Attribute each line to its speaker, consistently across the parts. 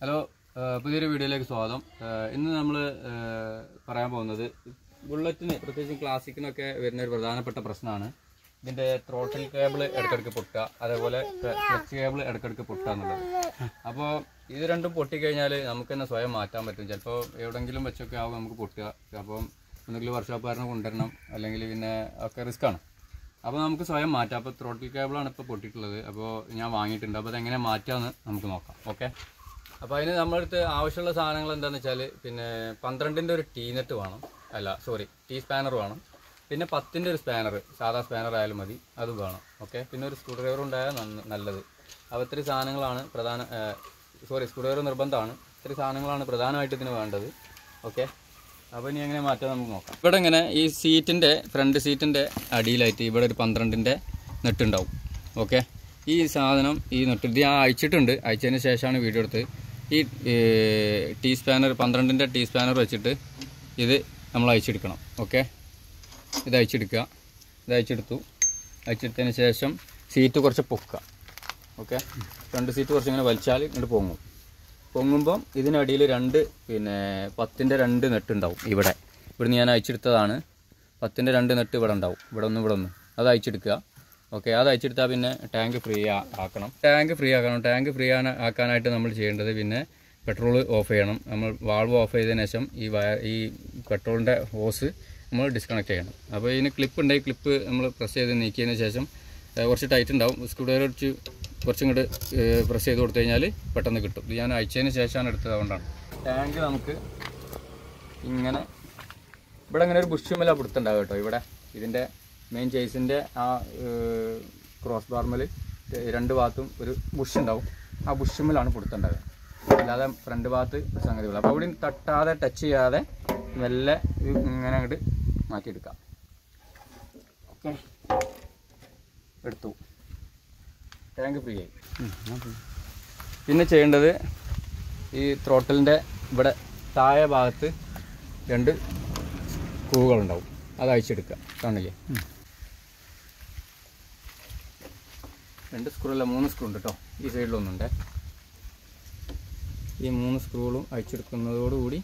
Speaker 1: Hello ഏഹ് പുതിയൊരു വീഡിയോയിലേക്ക് സ്വാഗതം ഏഹ് ഇന്ന് നമ്മൾ പറയാൻ പോകുന്നത് ബുള്ളറ്റിന് പ്രത്യേകിച്ചും ക്ലാസിക്കിനൊക്കെ വരുന്ന ഒരു പ്രധാനപ്പെട്ട പ്രശ്നമാണ് ഇതിൻ്റെ ത്രോട്ടിൽ കേബിൾ ഇടയ്ക്കിടയ്ക്ക് പൊട്ടുക അതേപോലെ ഫ്ലെക്സ് കേബിൾ ഇടയ്ക്കിടയ്ക്ക് പൊട്ടുക എന്നുള്ളത് അപ്പോൾ ഇത് രണ്ടും പൊട്ടിക്കഴിഞ്ഞാൽ നമുക്ക് തന്നെ സ്വയം മാറ്റാൻ പറ്റും ചിലപ്പോൾ എവിടെയെങ്കിലും വെച്ചൊക്കെ ആവും നമുക്ക് പൊട്ടുക അപ്പം ഒന്നുകിൽ വർഷോപ്പുകാരനെ കൊണ്ടുവരണം അല്ലെങ്കിൽ പിന്നെ ഒക്കെ റിസ്ക്കാണ് അപ്പോൾ നമുക്ക് സ്വയം മാറ്റാം അപ്പോൾ ത്രോട്ടിൽ കേബിളാണ് ഇപ്പോൾ പൊട്ടിയിട്ടുള്ളത് അപ്പോൾ ഞാൻ വാങ്ങിയിട്ടുണ്ട് അപ്പോൾ അതെങ്ങനെ മാറ്റാമെന്ന് നമുക്ക് നോക്കാം ഓക്കെ അപ്പോൾ അതിന് നമ്മളടുത്ത് ആവശ്യമുള്ള സാധനങ്ങൾ എന്താണെന്ന് വെച്ചാൽ പിന്നെ പന്ത്രണ്ടിൻ്റെ ഒരു ടീ നെറ്റ് വേണം അല്ല സോറി ടീ സ്പാനർ വേണം പിന്നെ പത്തിൻ്റെ ഒരു സ്പാനർ സാധാ സ്പാനർ ആയാലും മതി അത് വേണം ഓക്കെ പിന്നെ ഒരു സ്ക്രൂ ഡ്രൈവർ ഉണ്ടായാൽ നന്ന- നല്ലത് അപ്പോൾ ഇത്രയും സാധനങ്ങളാണ് പ്രധാന സോറി സ്ക്രൂ ഡ്രൈവർ നിർബന്ധമാണ് ഇത്രയും സാധനങ്ങളാണ് പ്രധാനമായിട്ട് ഇതിന് വേണ്ടത് ഓക്കെ അപ്പോൾ ഇനി എങ്ങനെ മാറ്റാം നമുക്ക് നോക്കാം ഇവിടെ ഇങ്ങനെ ഈ സീറ്റിൻ്റെ ഫ്രണ്ട് സീറ്റിൻ്റെ അടിയിലായിട്ട് ഇവിടെ ഒരു പന്ത്രണ്ടിൻ്റെ നെട്ടുണ്ടാവും ഓക്കെ ഈ സാധനം ഈ നെട്ട് ഇത് ഞാൻ അയച്ചിട്ടുണ്ട് അയച്ചതിന് ശേഷമാണ് വീഡിയോ എടുത്ത് ഈ ടീ സ്പാനർ പന്ത്രണ്ടിൻ്റെ ടീ സ്പാനർ വെച്ചിട്ട് ഇത് നമ്മൾ അയച്ചെടുക്കണം ഓക്കെ ഇത് അയച്ചെടുക്കുക ഇത് അയച്ചെടുത്തു അയച്ചെടുത്തതിന് ശേഷം സീറ്റ് കുറച്ച് പൊക്കുക ഓക്കെ ഫ്രണ്ട് സീറ്റ് കുറച്ച് ഇങ്ങനെ വലിച്ചാൽ ഇങ്ങോട്ട് പൊങ്ങും പൊങ്ങുമ്പം ഇതിനടിയിൽ രണ്ട് പിന്നെ പത്തിൻ്റെ രണ്ട് നെട്ടുണ്ടാവും ഇവിടെ ഇവിടുന്ന് ഞാൻ അയച്ചെടുത്തതാണ് പത്തിൻ്റെ രണ്ട് നെട്ട് ഇവിടെ ഉണ്ടാവും ഇവിടെ ഒന്ന് ഇവിടെ ഒന്ന് അത് അയച്ചെടുക്കുക ഓക്കെ അത് അയച്ചെടുത്താൽ പിന്നെ ടാങ്ക് ഫ്രീ ആക്കണം ടാങ്ക് ഫ്രീ ആക്കണം ടാങ്ക് ഫ്രീ ആക്കാനായിട്ട് നമ്മൾ ചെയ്യേണ്ടത് പിന്നെ പെട്രോൾ ഓഫ് ചെയ്യണം നമ്മൾ വാൾവ് ഓഫ് ചെയ്തതിന് ശേഷം ഈ വയർ ഈ പെട്രോളിൻ്റെ ഹോസ് നമ്മൾ ഡിസ്കണക്ട് ചെയ്യണം അപ്പോൾ ഇതിന് ക്ലിപ്പ് ഉണ്ടെങ്കിൽ ക്ലിപ്പ് നമ്മൾ പ്രസ് ചെയ്ത് നീക്കിയതിന് ശേഷം ഏഹ് കുറച്ച് ടൈറ്റ് ഉണ്ടാവും സ്ക്രൂ ഡ്രൈവർ വെച്ച് കുറച്ചും കൂടെ പ്രസ് ചെയ്ത് കൊടുത്തു കഴിഞ്ഞാൽ പെട്ടെന്ന് കിട്ടും ഇത് ഞാൻ അയച്ചതിന് ശേഷമാണ് എടുത്തത് അതുകൊണ്ടാണ് ടാങ്ക് നമുക്ക് ഇങ്ങനെ ഇവിടെ ഇങ്ങനെ ഒരു ബുഷുമല പിടുത്തുണ്ടാവും കേട്ടോ ഇവിടെ ഇതിൻ്റെ മെയിൻ ചേസിൻ്റെ ആ ക്രോസ് ബാർമൽ രണ്ട് ഭാഗത്തും ഒരു ബുഷ് ഉണ്ടാവും ആ ബുഷുമലാണ് പിടുത്തുണ്ടാവുക അല്ലാതെ ഫ്രണ്ട് ഭാഗത്ത് സംഗതികൾ അപ്പോൾ അവിടെ തട്ടാതെ ടച്ച് ചെയ്യാതെ മെല്ലെ ഇത് ഇങ്ങനെ അങ്ങോട്ട് മാറ്റിയെടുക്കാം ഓക്കെ എടുത്തു ടാങ്ക് ഫ്രീ ആയി പിന്നെ ചെയ്യേണ്ടത് ഈ ത്രോട്ടലിൻ്റെ ഇവിടെ താഴെ ഭാഗത്ത് രണ്ട് സ്ക്രൂകളുണ്ടാവും അത് അയച്ചെടുക്കുക കാണില്ലേ രണ്ട് സ്ക്രൂ അല്ല മൂന്ന് സ്ക്രൂ ഉണ്ട് കേട്ടോ ഈ സൈഡിലൊന്നുണ്ട് ഈ മൂന്ന് സ്ക്രൂകളും അയച്ചെടുക്കുന്നതോടുകൂടി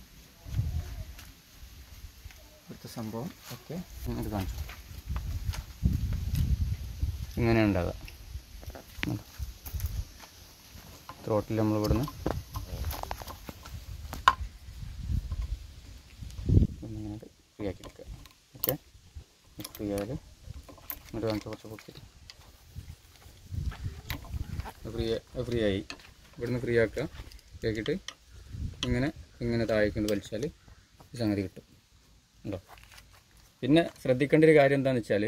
Speaker 1: ഇവിടുത്തെ സംഭവം ഓക്കെ ഇങ്ങോട്ട് കാണിച്ചു ഇങ്ങനെ ഉണ്ടാകുക ത്രോട്ടിൽ നമ്മൾ ഇവിടുന്ന് ഒന്നിങ്ങനെ ഫ്രീ ആക്കി എടുക്കുക ഓക്കെ ഫ്രീ ആയാൽ ഇങ്ങോട്ട് കാണിച്ച് കുറച്ച് പൊട്ടിയിട്ട് ഫ്രീ ഫ്രീ ആയി ഇവിടുന്ന് ഫ്രീ ആക്കുക ഫ്രീ ആക്കിയിട്ട് ഇങ്ങനെ ഇങ്ങനെ താഴേക്കൊണ്ട് വലിച്ചാൽ ഈ സംഗതി കിട്ടും ഉണ്ടോ പിന്നെ ശ്രദ്ധിക്കേണ്ട ഒരു കാര്യം എന്താണെന്ന് വെച്ചാൽ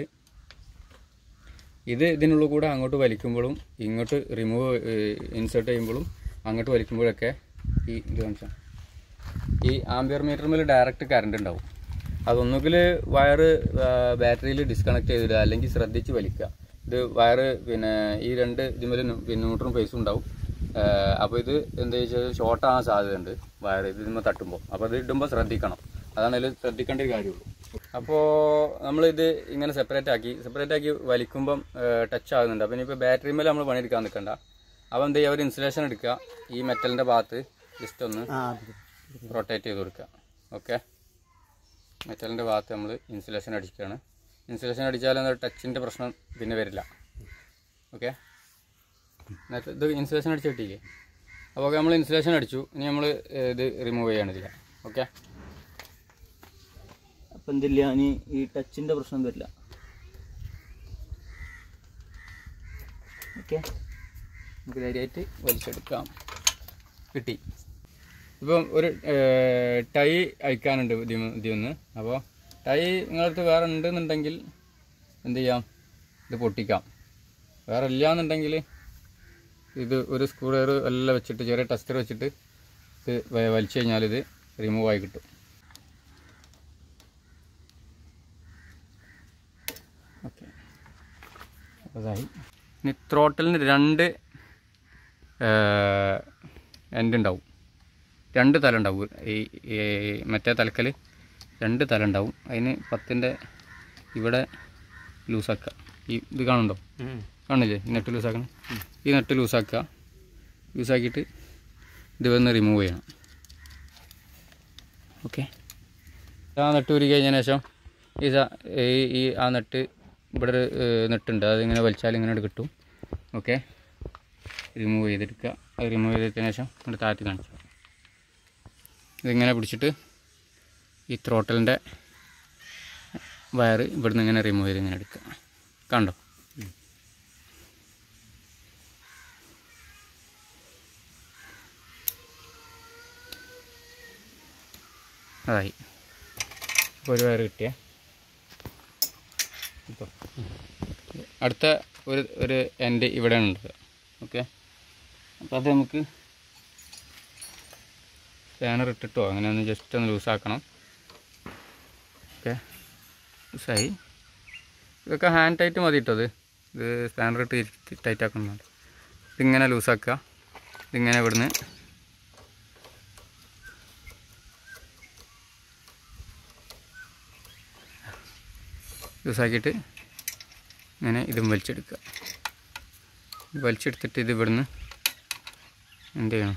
Speaker 1: ഇത് ഇതിനുള്ളിൽ കൂടെ അങ്ങോട്ട് വലിക്കുമ്പോഴും ഇങ്ങോട്ട് റിമൂവ് ഇൻസേർട്ട് ചെയ്യുമ്പോഴും അങ്ങോട്ട് വലിക്കുമ്പോഴൊക്കെ ഈ ഇത് കാണിച്ചാൽ ഈ ആംബിയർ മീറ്ററിൽ ഡയറക്റ്റ് കറണ്ട് ഉണ്ടാവും അതൊന്നുകിൽ വയറ് ബാറ്ററിയിൽ ഡിസ്കണക്ട് ചെയ്തിടുക അല്ലെങ്കിൽ ശ്രദ്ധിച്ച് വലിക്കുക ഇത് വയറ് പിന്നെ ഈ രണ്ട് ഇതിമേൽ പിന്നെ ന്യൂട്രും ഫേസും ഉണ്ടാവും അപ്പോൾ ഇത് എന്താ വെച്ചാൽ ഷോർട്ട് ആകാൻ സാധ്യതയുണ്ട് വയർ ഇത് ഇതിന്മേൽ തട്ടുമ്പോൾ അപ്പോൾ അത് ഇടുമ്പോൾ ശ്രദ്ധിക്കണം അതാണ് അതിൽ ശ്രദ്ധിക്കേണ്ട ഒരു കാര്യമുള്ളൂ അപ്പോൾ നമ്മളിത് ഇങ്ങനെ സെപ്പറേറ്റ് ആക്കി സെപ്പറേറ്റ് ആക്കി വലിക്കുമ്പം ടച്ച് ആകുന്നുണ്ട് അപ്പോൾ ഇനിയിപ്പോൾ ബാറ്ററി മേലെ നമ്മൾ പണിയെടുക്കാൻ നിൽക്കണ്ട അപ്പോൾ എന്ത് ചെയ്യുക ഒരു ഇൻസുലേഷൻ എടുക്കുക ഈ മെറ്റലിൻ്റെ ഭാഗത്ത് ജസ്റ്റ് ഒന്ന് റൊട്ടേറ്റ് ചെയ്ത് കൊടുക്കുക ഓക്കെ മെറ്റലിൻ്റെ ഭാഗത്ത് നമ്മൾ ഇൻസുലേഷൻ അടിക്കുകയാണ് ഇൻസുലേഷൻ അടിച്ചാൽ എന്താ ടച്ചിൻ്റെ പ്രശ്നം പിന്നെ വരില്ല ഓക്കെ എന്നിട്ട് ഇത് ഇൻസുലേഷൻ അടിച്ച് കിട്ടിയില്ലേ അപ്പോൾ നമ്മൾ ഇൻസുലേഷൻ അടിച്ചു ഇനി നമ്മൾ ഇത് റിമൂവ് ചെയ്യാണ് ചെയ്യുക ഓക്കെ
Speaker 2: അപ്പം എന്തില്ല ഇനി ഈ ടച്ചിൻ്റെ പ്രശ്നം വരില്ല ഓക്കെ
Speaker 1: നമുക്ക് ധൈര്യമായിട്ട് വലിച്ചെടുക്കാം കിട്ടി ഇപ്പം ഒരു ടൈ അയക്കാനുണ്ട് ഇതിന്ന് അപ്പോൾ ടൈ നിങ്ങളടുത്ത് വേറെ ഉണ്ടെന്നുണ്ടെങ്കിൽ എന്ത് ചെയ്യാം ഇത് പൊട്ടിക്കാം വേറെ ഇല്ല എന്നുണ്ടെങ്കിൽ ഇത് ഒരു സ്ക്രൂ ഡ്രൈവർ എല്ലാം വെച്ചിട്ട് ചെറിയ ടെസ്റ്റർ വെച്ചിട്ട് ഇത് വ- വലിച്ചു കഴിഞ്ഞാൽ ഇത് റിമൂവ് ആയി കിട്ടും ഓക്കെ അതായി ഇനി ത്രോട്ടലിന് രണ്ട് എൻഡ് ഉണ്ടാവും രണ്ട് തല ഉണ്ടാവും ഈ ഈ മറ്റേ തലക്കൽ രണ്ട് തല ഉണ്ടാവും അതിന് പത്തിൻ്റെ ഇവിടെ ലൂസാക്കുക ഈ ഇത് കാണുന്നുണ്ടോ കാണില്ലേ ഈ നെറ്റ് ലൂസാക്കണം ഈ നെറ്റ് ലൂസാക്കുക ലൂസാക്കിയിട്ട് ഇത് വന്ന് റിമൂവ് ചെയ്യണം ഓക്കെ ആ നട്ട് ഊരി കഴിഞ്ഞതിന് ശേഷം ഈ സ- ഈ ഈ ആ നട്ട് ഇവിടെ ഒരു ഏഹ്, നെട്ടുണ്ട് അതിങ്ങനെ വലിച്ചാൽ ഇങ്ങനെ അങ്ങട് കിട്ടും ഓക്കെ റിമൂവ് ചെയ്തെടുക്കുക അത് റിമൂവ് ചെയ്തതിന് ശേഷം ഇങ്ങോട്ട് താഴ്ത്തി കാണിച്ചു ഇതിങ്ങനെ പിടിച്ചിട്ട് ഈ ത്രോട്ടലിൻ്റെ വയറ് ഇവിടുന്ന് ഇങ്ങനെ റിമൂവ് ചെയ്ത് ഇങ്ങനെ എടുക്കുക കണ്ടോ അതായി ഇപ്പോൾ ഒരു വയറ് കിട്ടിയേ ഇപ്പോൾ അടുത്ത ഒരു ഒരു എൻഡ് ഇവിടെ ഉണ്ട് ഓക്കെ അപ്പോൾ അത് നമുക്ക് സ്പാനർ ഇട്ടിട്ടോ അങ്ങനെ ഒന്ന് ജസ്റ്റ് ഒന്ന് ലൂസാക്കണം ഓക്കെ ലൂസായി ഇതൊക്കെ ഹാൻഡ് ടൈറ്റ് മതി കേട്ടോ ഇത് ഇത് സ്പാനർ ഇട്ട് ടൈറ്റ് ആക്കണം ഇതിങ്ങനെ ലൂസാക്കുക ഇതിങ്ങനെ ഇവിടുന്ന് ലൂസാക്കിയിട്ട് ഇങ്ങനെ ഇതും വലിച്ചെടുക്കുക ഇത് വലിച്ചെടുത്തിട്ട് ഇത് ഇവിടുന്ന് എന്ത് ചെയ്യണം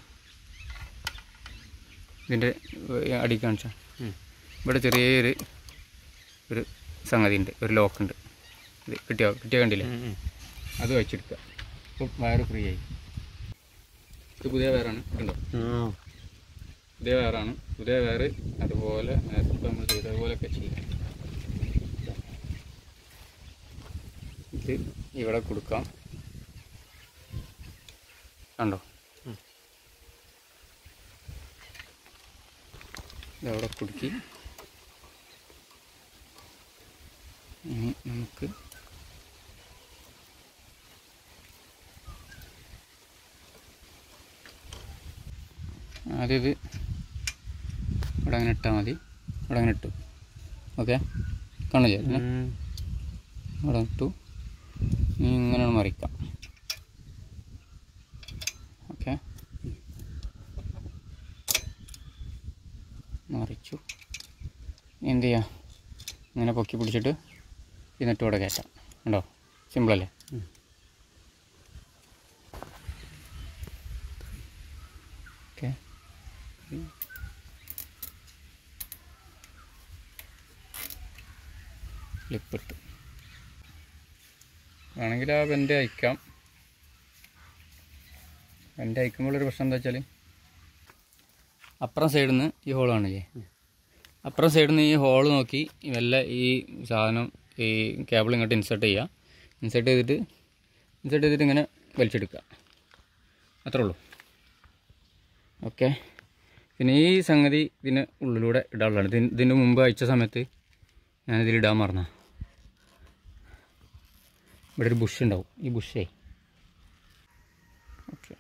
Speaker 1: ഇതിൻ്റെ അടി കാണിച്ച ഇവിടെ ചെറിയൊരു ഒരു സംഗതി ഉണ്ട് ഒരു ലോക്ക് ഉണ്ട് ഇത് കിട്ടിയോ കിട്ടിയ കണ്ടില്ലേ അത് വെച്ചെടുക്കുക അപ്പോൾ വയറ് ഫ്രീ ആയി ഇത് പുതിയ വയറാണ് കണ്ടോ പുതിയ വയറാണ് പുതിയ വയറ് അതുപോലെ നേരത്തെ നമ്മൾ ചെയ്തതുപോലെയൊക്കെ ചെയ്യാം ഇത് ഇവിടെ കൊടുക്കാം കണ്ടോ ഇതവിടെ കുടുക്കി ഇനി നമുക്ക് ആദ്യം ഇത് ഇവിടെ അങ്ങനെ ഇട്ടാൽ മതി ഇവിടെ അങ്ങനെ ഇട്ടു ഓക്കെ കാണില്ലേ ഇതിനെ? ഇവിടെ ഇട്ടു ഇനി ഇങ്ങനെ മറിക്കാം ഓക്കെ മറിച്ചു ഇനി എന്ത് ചെയ്യാം ഇങ്ങനെ പൊക്കി പിടിച്ചിട്ട് എന്നിട്ട് ഇവിടെ കയറ്റാം ഉണ്ടോ സിമ്പിളല്ലേ ഓക്കെ ക്ലിപ്പിട്ടു വേണമെങ്കിൽ ആ ബെൻഡ് അയക്കാം ബെൻഡ് അയക്കുമ്പോഴൊരു പ്രശ്നം എന്താ വെച്ചാൽ അപ്പുറം സൈഡിൽ നിന്ന് ഈ ഹോൾ കാണില്ലേ അപ്പുറം സൈഡിൽ നിന്ന് ഈ ഹോൾ നോക്കി വല്ല ഈ സാധനം ഈ കേബിൾ ഇങ്ങോട്ട് ഇൻസേർട്ട് ചെയ്യുക ഇൻസേർട്ട് ചെയ്തിട്ട് ഇൻസേർട്ട് ചെയ്തിട്ട് ഇങ്ങനെ വലിച്ചെടുക്കുക അത്രേ ഉള്ളൂ ഓക്കെ പിന്നെ ഈ സംഗതി ഇതിന് ഉള്ളിലൂടെ ഇടാനുള്ളതാണ് ഇതിന് ഇതിന് മുമ്പ് അയച്ച സമയത്ത് ഞാനിതിൽ ഇടാൻ മറന്ന ഇവിടെ ഒരു ബുഷ് ഉണ്ടാവും ഈ ബുഷേ ഓക്കെ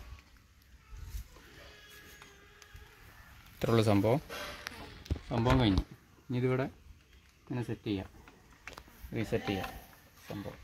Speaker 1: ഇത്രയുള്ള സംഭവം സംഭവം കഴിഞ്ഞു ഇനി ഇതിവിടെ ഇങ്ങനെ സെറ്റ് ചെയ്യാം റീസെറ്റ് ചെയ്യാം സംഭവം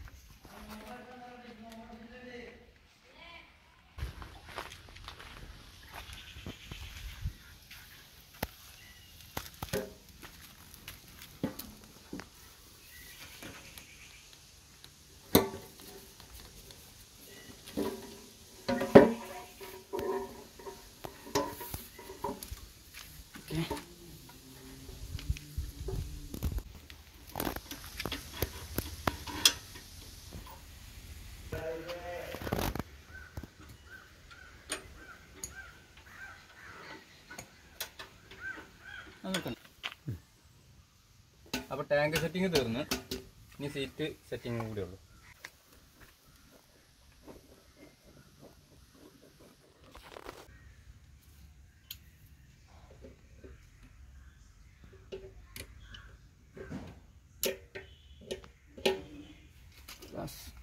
Speaker 1: അപ്പോൾ ടാങ്ക് സെറ്റിംഗ് തീർന്ന് ഇനി സീറ്റ് സെറ്റിംഗ് കൂടെ ഉള്ളൂ Yes.